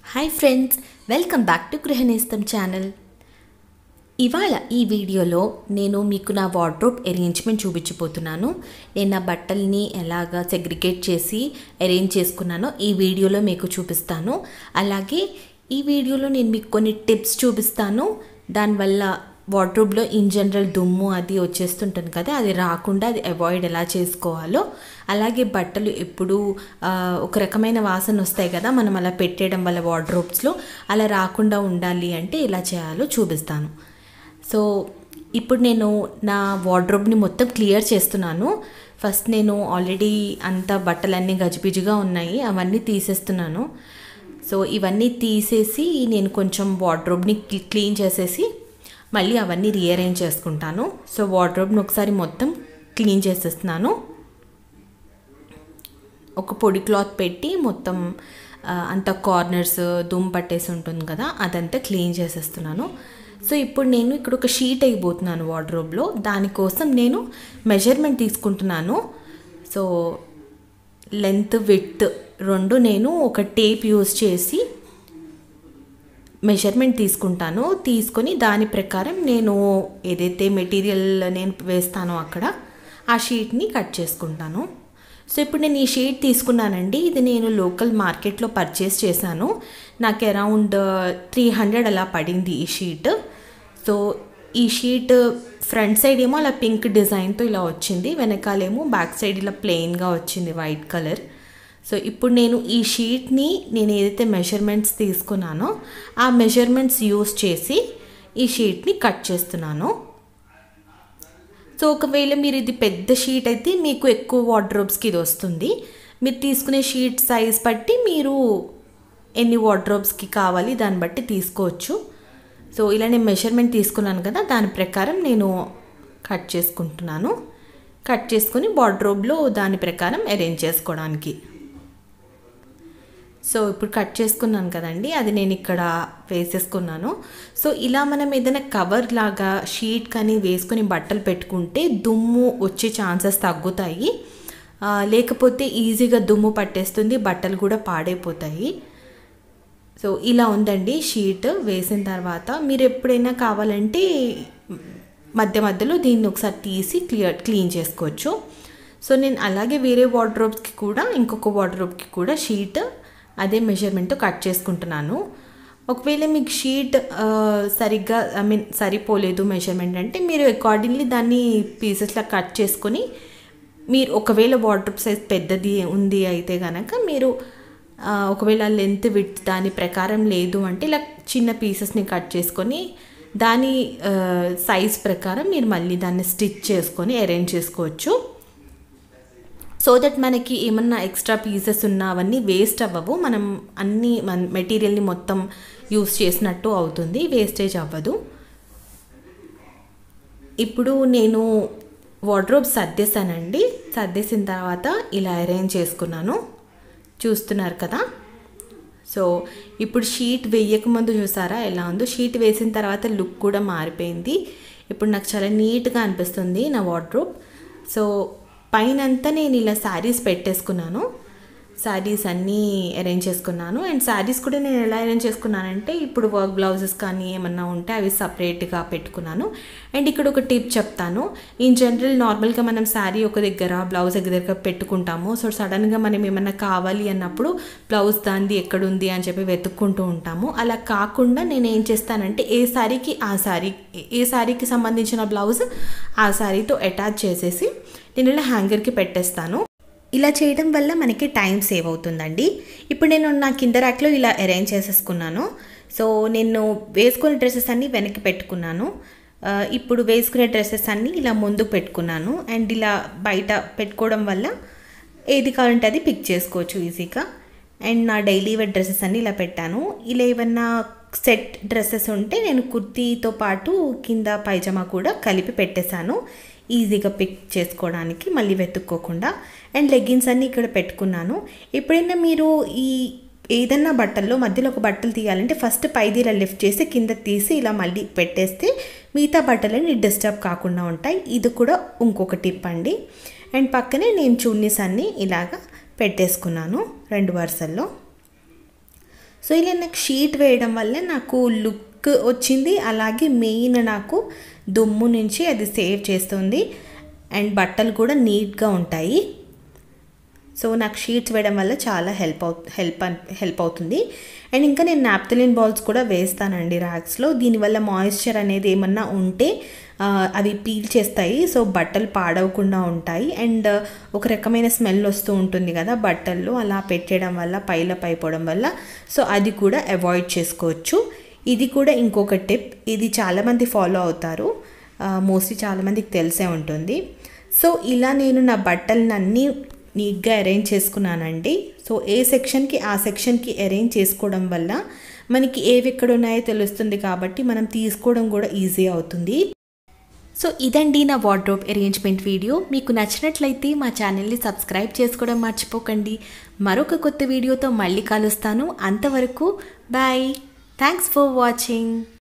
hi friends welcome back to Grihanestham channel ఇవాళ ఈ వీడియోలో నేను మీకు నా వార్డ్రోబ్ అరేంజ్మెంట్ చూపించబోతున్నాను నేను నా బట్టల్ని ఎలాగా సెగ్రిగేట్ చేసి అరేంజ్ చేసుకున్నానో ఈ వీడియోలో మీకు చూపిస్తాను అలాగే ఈ వీడియోలో నేను మీకు కొన్ని టిప్స్ చూపిస్తాను దానివల్ల వార్డ్రోబ్లో ఇన్ జనరల్ దుమ్ము అది వచ్చేస్తుంటుంది కదా అది రాకుండా అది అవాయిడ్ ఎలా చేసుకోవాలో అలాగే బట్టలు ఎప్పుడు ఆ, ఒక రకమైన వాసన వస్తాయి కదా మనం అలా పెట్టేయడం వల్ల వార్డ్రోబ్స్లో అలా రాకుండా ఉండాలి అంటే ఎలా చేయాలో చూపిస్తాను సో ఇప్పుడు నేను నా వార్డ్రోబ్ని మొత్తం క్లియర్ చేస్తున్నాను ఫస్ట్ నేను ఆల్రెడీ అంత బట్టలన్నీ గజిబిజిగా ఉన్నాయి అవన్నీ తీసేస్తున్నాను సో ఇవన్నీ తీసేసి నేను కొంచెం వార్డ్రోబ్ని క్లీన్ చేసేసి మళ్ళీ అవన్నీ రీఅరేంజ్ చేసుకుంటాను సో వార్డ్రోబ్ని ఒకసారి మొత్తం క్లీన్ చేసేస్తున్నాను ఒక పొడి క్లాత్ పెట్టి మొత్తం ఆ, అంత కార్నర్స్ దుమ్ పట్టేసి ఉంటుంది కదా అదంతా క్లీన్ చేసేస్తున్నాను సో ఇప్పుడు నేను ఇక్కడ ఒక షీట్ అయిపోతున్నాను వార్డ్రోబ్లో దానికోసం నేను మెజర్మెంట్ తీసుకుంటున్నాను సో లెంత్ విత్ రెండు నేను ఒక టేప్ యూస్ చేసి మెజర్మెంట్ తీసుకుంటాను తీసుకొని దాని ప్రకారం నేను ఏదైతే మెటీరియల్ నేను వేస్తానో అక్కడ ఆ షీట్ని కట్ చేసుకుంటాను సో ఇప్పుడు నేను ఈ షీట్ తీసుకున్నానండి ఇది నేను లోకల్ మార్కెట్లో పర్చేస్ చేశాను నాకు అరౌండ్ త్రీ హండ్రెడ్ అలా పడింది ఈ షీట్ సో ఈ షీట్ ఫ్రంట్ సైడ్ ఏమో అలా పింక్ డిజైన్తో ఇలా వచ్చింది వెనకాలేమో బ్యాక్ సైడ్ ఇలా ప్లెయిన్గా వచ్చింది వైట్ కలర్ సో ఇప్పుడు నేను ఈ షీట్ని నేను ఏదైతే మెజర్మెంట్స్ తీసుకున్నానో ఆ మెజర్మెంట్స్ యూస్ చేసి ఈ షీట్ని కట్ చేస్తున్నాను సో ఒకవేళ మీరు ఇది పెద్ద షీట్ అయితే మీకు ఎక్కువ వార్డ్రోబ్స్కి ఇది వస్తుంది మీరు తీసుకునే షీట్ సైజ్ బట్టి మీరు ఎన్ని వార్డ్రోబ్స్కి కావాలి దాన్ని బట్టి తీసుకోవచ్చు సో ఇలా నేను మెజర్మెంట్ తీసుకున్నాను కదా దాని ప్రకారం నేను కట్ చేసుకుంటున్నాను కట్ చేసుకొని వార్డ్రోబ్లో దాని ప్రకారం అరేంజ్ చేసుకోవడానికి సో ఇప్పుడు కట్ చేసుకున్నాను కదండి అది నేను ఇక్కడ వేసేసుకున్నాను సో ఇలా మనం ఏదైనా కవర్ లాగా షీట్ కానీ వేసుకొని బట్టలు పెట్టుకుంటే దుమ్ము వచ్చే ఛాన్సెస్ తగ్గుతాయి ఆ, లేకపోతే ఈజీగా దుమ్ము పట్టేస్తుంది బట్టలు కూడా పాడైపోతాయి సో ఇలా ఉందండి షీట్ వేసిన తర్వాత మీరు ఎప్పుడైనా కావాలంటే మధ్య మధ్యలో దీన్ని ఒకసారి తీసి క్లియర్ క్లీన్ చేసుకోవచ్చు సో నేను అలాగే వేరే వార్డ్రోబ్స్కి కూడా ఇంకొక వార్డ్రోబ్కి కూడా షీట్ అదే మెజర్మెంట్తో కట్ చేసుకుంటున్నాను ఒకవేళ మీకు షీట్ ఆ, సరిగ్గా ఐ మీన్ సరిపోలేదు మెజర్మెంట్ అంటే మీరు అకార్డింగ్లీ దాన్ని పీసెస్లా కట్ చేసుకొని మీరు ఒకవేళ వార్డ్రోబ్ సైజ్ పెద్దది ఉంది అయితే కనుక మీరు ఆ, ఒకవేళ లెంత్ విత్ దాని ప్రకారం లేదు అంటే ఇలా చిన్న పీసెస్ని కట్ చేసుకొని దాని సైజ్ ప్రకారం మీరు మళ్ళీ దాన్ని స్టిచ్ చేసుకొని అరేంజ్ చేసుకోవచ్చు సో దట్ మనకి ఏమన్నా ఎక్స్ట్రా పీసెస్ ఉన్నా అవన్నీ వేస్ట్ అవ్వవు మనం అన్ని మన మెటీరియల్ని మొత్తం యూస్ చేసినట్టు అవుతుంది వేస్టేజ్ అవ్వదు ఇప్పుడు నేను వార్డ్రోబ్ సర్దేశానండి సర్దేసిన తర్వాత ఇలా అరేంజ్ చేసుకున్నాను చూస్తున్నారు కదా సో ఇప్పుడు షీట్ వేయకముందు చూసారా ఎలా ఉందో షీట్ వేసిన తర్వాత లుక్ కూడా మారిపోయింది ఇప్పుడు నాకు చాలా నీట్గా అనిపిస్తుంది నా వార్డ్రోబ్ సో పైనంతా నేను ఇలా శారీస్ పెట్టేసుకున్నాను శారీస్ అన్నీ అరేంజ్ చేసుకున్నాను అండ్ శారీస్ కూడా నేను ఎలా అరేంజ్ చేసుకున్నానంటే ఇప్పుడు వర్క్ బ్లౌజెస్ కానీ ఏమన్నా ఉంటే అవి సపరేట్గా పెట్టుకున్నాను అండ్ ఇక్కడ ఒక టిప్ చెప్తాను ఇన్ జనరల్ నార్మల్గా మనం శారీ ఒక దగ్గర బ్లౌజ్ ఒక దగ్గర పెట్టుకుంటాము సో సడన్గా మనం ఏమన్నా కావాలి అన్నప్పుడు బ్లౌజ్ దాంది ఎక్కడుంది అని చెప్పి వెతుక్కుంటూ ఉంటాము అలా కాకుండా నేను ఏం చేస్తానంటే ఏ శారీకి ఆ శారీ ఏ శారీకి సంబంధించిన బ్లౌజ్ ఆ శారీతో అటాచ్ చేసేసి నేను ఇలా హ్యాంగర్కి పెట్టేస్తాను ఇలా చేయడం వల్ల మనకి టైం సేవ్ అవుతుందండి ఇప్పుడు నేను నా కింద ర్యాక్లో ఇలా అరేంజ్ చేసేసుకున్నాను సో నేను వేసుకునే డ్రెస్సెస్ అన్నీ వెనక్కి పెట్టుకున్నాను ఆ, ఇప్పుడు వేసుకునే డ్రెస్సెస్ అన్నీ ఇలా ముందుకు పెట్టుకున్నాను అండ్ ఇలా బయట పెట్టుకోవడం వల్ల ఏది కావాలంటే అది పిక్ చేసుకోవచ్చు ఈజీగా అండ్ నా డైలీ వేర్ డ్రెస్సెస్ అన్నీ ఇలా పెట్టాను ఇలా ఏమన్నా సెట్ డ్రెస్సెస్ ఉంటే నేను కుర్తీతో పాటు కింద పైజమా కూడా కలిపి పెట్టేశాను ఈజీగా పిక్ చేసుకోవడానికి మళ్ళీ వెతుక్కోకుండా అండ్ లెగ్గిన్స్ అన్నీ ఇక్కడ పెట్టుకున్నాను ఎప్పుడైనా మీరు ఈ ఏదన్నా బట్టల్లో మధ్యలో ఒక బట్టలు తీయాలంటే ఫస్ట్ పైది ఇలా లిఫ్ట్ చేసి కింద తీసి ఇలా మళ్ళీ పెట్టేస్తే మిగతా బట్టలని డిస్టర్బ్ కాకుండా ఉంటాయి ఇది కూడా ఇంకొక టిప్ అండి అండ్ పక్కనే నేను చున్నీస్ అన్నీ ఇలాగా పెట్టేసుకున్నాను రెండు వరుసల్లో సో ఇలా నాకు షీట్ వేయడం వల్ల నాకు లుక్ వచ్చింది అలాగే మెయిన్ నాకు దుమ్ము నుంచి అది సేవ్ చేస్తుంది అండ్ బట్టలు కూడా నీట్గా ఉంటాయి సో నాకు షీట్స్ వేయడం వల్ల చాలా హెల్ప్ అవు హెల్ప్ హెల్ప్ అవుతుంది అండ్ ఇంకా నేను నాప్తలిన్ బాల్స్ కూడా వేస్తానండి ర్యాక్స్లో దీనివల్ల మాయిశ్చర్ అనేది ఏమన్నా ఉంటే అవి పీల్ చేస్తాయి సో బట్టలు పాడవకుండా ఉంటాయి అండ్ ఒక రకమైన స్మెల్ వస్తూ ఉంటుంది కదా బట్టల్లో అలా పెట్టడం వల్ల పైల పైపోవడం వల్ల సో అది కూడా అవాయిడ్ చేసుకోవచ్చు ఇది కూడా ఇంకొక టిప్ ఇది చాలామంది ఫాలో అవుతారు మోస్ట్లీ చాలామందికి తెలిసే ఉంటుంది సో ఇలా నేను నా బట్టలన్నీ నీట్గా అరేంజ్ చేసుకున్నానండి సో ఏ సెక్షన్కి ఆ సెక్షన్కి అరేంజ్ చేసుకోవడం వల్ల మనకి ఏవి ఎక్కడ ఉన్నాయో తెలుస్తుంది కాబట్టి మనం తీసుకోవడం కూడా ఈజీ అవుతుంది సో ఇదండి నా వార్డ్రోబ్ అరేంజ్మెంట్ వీడియో మీకు నచ్చినట్లయితే మా ఛానల్ని సబ్స్క్రైబ్ చేసుకోవడం మర్చిపోకండి మరొక కొత్త వీడియోతో మళ్ళీ కలుస్తాను అంతవరకు బాయ్ థ్యాంక్స్ ఫర్ వాచింగ్